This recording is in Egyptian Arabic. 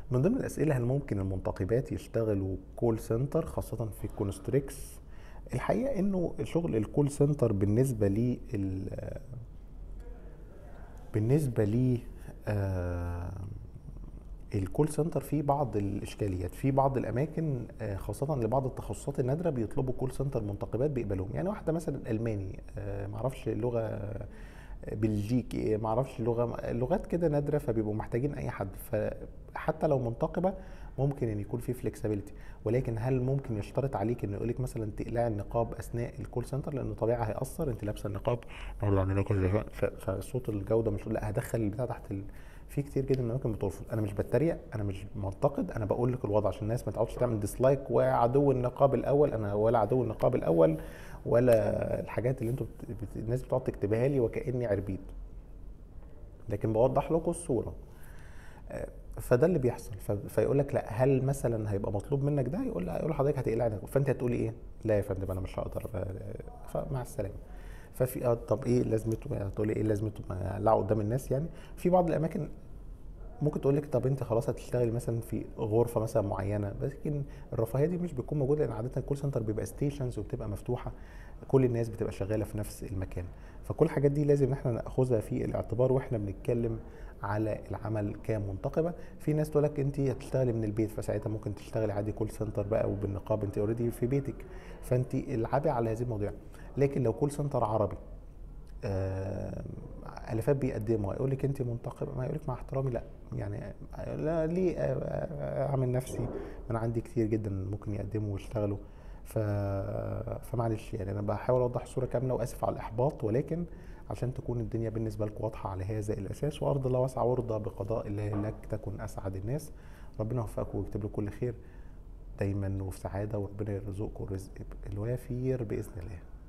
من ضمن الاسئله هل ممكن المنتقبات يشتغلوا كول سنتر خاصه في كونستريكس الحقيقه انه شغل الكول سنتر بالنسبه لي ال- بالنسبه لي آه، الكول سنتر فيه بعض الاشكاليات في بعض الاماكن آه، خاصه لبعض التخصصات النادره بيطلبوا كول سنتر منتقبات بيقبلوهم يعني واحده مثلا الماني آه، معرفش لغه بلجيكي معرفش لغه لغات كده نادره فبيبقوا محتاجين اي حد فحتى لو منتقبه ممكن ان يكون في فلكسبيليتي ولكن هل ممكن يشترط عليك انه يقول لك مثلا تقلعي النقاب اثناء الكول سنتر لانه طبيعي هيأثر انت لابسه النقاب ف- فصوت الجوده مش لا هدخل البتاع تحت ال... في كتير جدا من الاماكن بترفض انا مش بتريق انا مش منتقد انا بقول لك الوضع عشان الناس ما تقعدش تعمل ديسلايك وعدو النقاب الاول انا ولا عدو النقاب الاول ولا الحاجات اللي انتوا بت... بت... الناس بتقعد تكتبها لي وكاني عربيد لكن بوضح لكم الصوره آه، فده اللي بيحصل ف... فيقول لك لا هل مثلا هيبقى مطلوب منك ده يقول يقول لحضرتك هتقلع النقاب فانت هتقولي ايه لا يا فندم انا مش هقدر آه، فمع السلامه ففي اه طب ايه لازمته هتقولي ايه لازمته ما اقلعه قدام الناس يعني في بعض الاماكن ممكن تقول لك طب انت خلاص هتشتغلي مثلا في غرفه مثلا معينه لكن الرفاهيه دي مش بتكون موجوده لان عاده الكول سنتر بيبقى ستيشنز وبتبقى مفتوحه كل الناس بتبقى شغاله في نفس المكان فكل الحاجات دي لازم احنا ناخذها في الاعتبار واحنا بنتكلم على العمل كمنتقبه في ناس تقول لك انت هتشتغلي من البيت فساعتها ممكن تشتغلي عادي كول سنتر بقى وبالنقاب انت اوريدي في بيتك فانت العبي على هذه المواضيع لكن لو كول سنتر عربي آه، الافات بيقدموا يقول لك انت منتقبه ما يقول لك مع احترامي لا يعني لا ليه آه، آه، اعمل نفسي انا عندي كتير جدا ممكن يقدموا ويشتغلوا ف... فمعلش يعني انا بحاول اوضح الصوره كامله واسف على الاحباط ولكن عشان تكون الدنيا بالنسبه لكم واضحه على هذا الاساس وارض الله واسعه وارضى بقضاء الله لك تكن اسعد الناس ربنا يوفقكم ويكتب لكم كل خير دايما وفي سعاده وربنا يرزقكم الرزق الوافير باذن الله